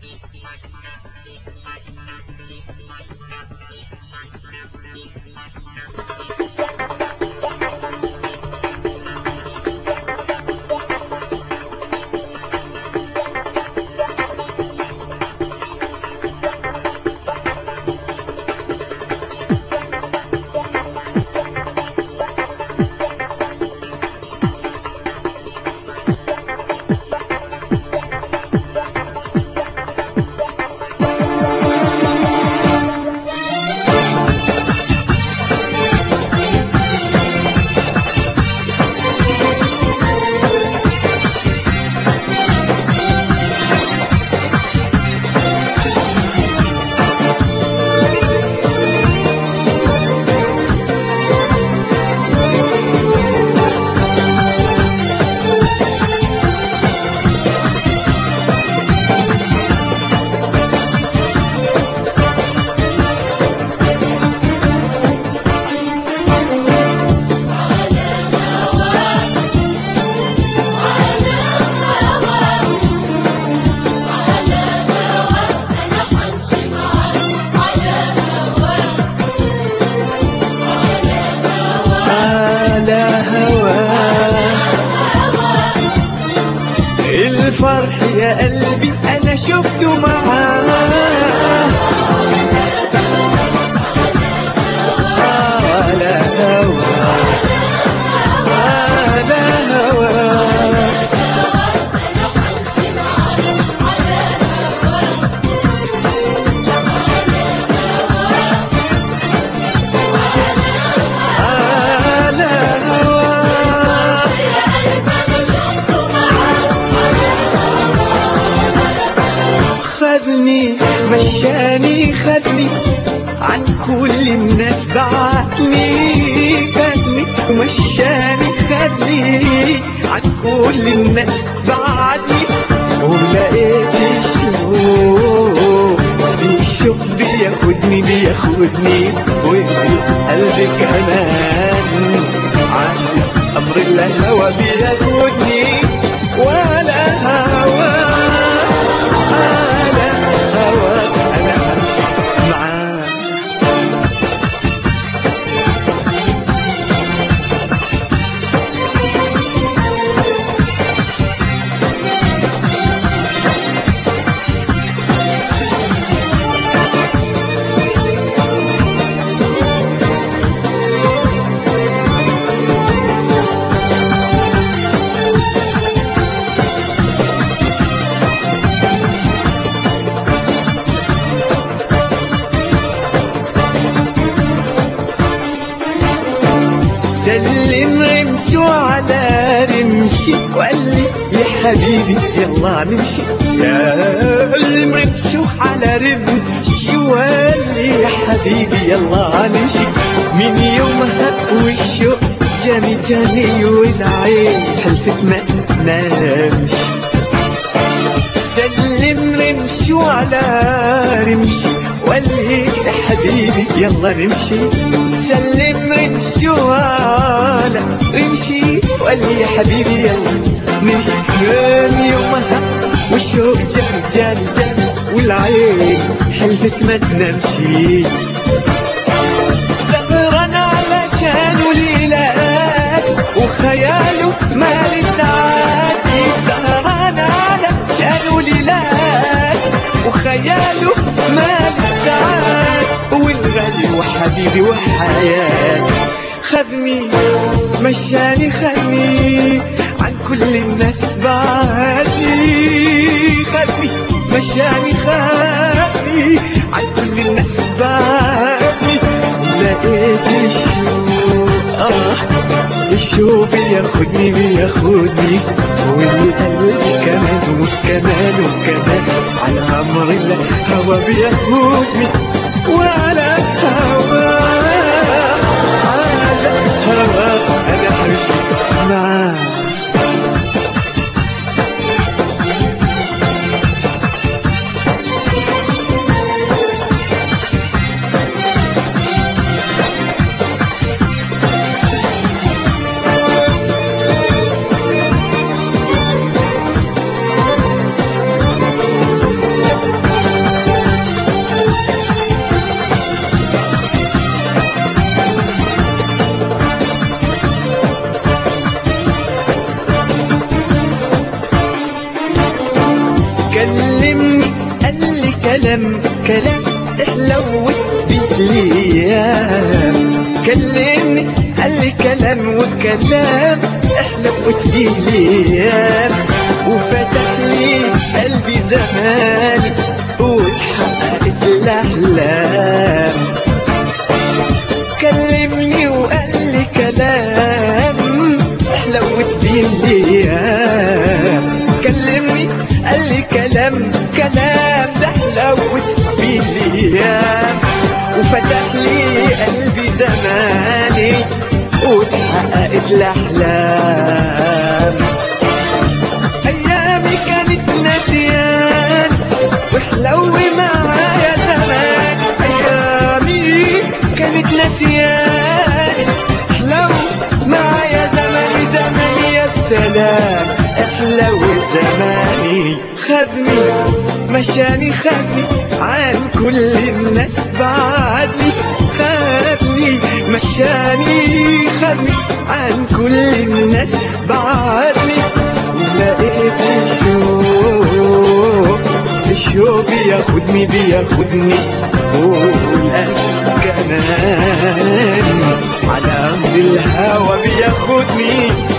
على هواه الفرح يا قلبي انا شفته معاه على هواه على هواه على هواه خذني مشاني خذني عن كل الناس بعتني خذني ومشاني خذني عن كل الناس بعتني ولقيت الشوق الشوق بياخدني بياخدني والقلب كمان عند امر الهوى بياخدني ولا هوى على هوى انا همشي معاه سلم رمشو على رمشي وقال لي يا حبيبي يلا نمشي سلم رمشو على رمشي وقال لي يا حبيبي يلا نمشي من يومها والشوق جاني جاني والعين حلفت ما نمشي سلم رمشي على رمشي وقال لي يا حبيبي يلا نمشي سلم رمشي على رمشي وقال لي يا حبيبي يلا نمشي من يومها والشوق جاني جاني جاني والعين حلفت ما تنامشي سهران علشان وليلات وخياله مال الساعات سهران علشان وليلات وخياله مال الساعات والغالي وحبيبي وحياتي خذني مشاني خذني عن كل الناس بعدني خذني مشاني خذني عن كل الناس بعدني لقيت الشوق آه الشوق بياخدني بياخدني والقلب كمان وكمان وكمان على عمر الهوى بياخدني وعلى هوا على هوا انا همشي معاه كلمني قال لي كلام كلام احلوت بالايام كلمني قال لي كلام وكلام احلوت بالايام وفتح لي قلبي زماني واتحققت الاحلام كلمني وقال لي كلام حلوت بيه الايام كلمني قال لي كلام كلام ده حلوت بيه الايام وفتح لي قلبي زماني واتحققت الاحلام ايامي كانت نسيان وحلو معايا زمان ايامي كانت نسيان حلو معايا زماني زماني يا سلام احلو زماني خدني مشاني خدني عن كل الناس بعدني خدني مشاني خدني عن كل الناس بعدني لقيت الشوق الشوق بياخدني بياخدني والقلب كمان على أمر الهوى بياخدني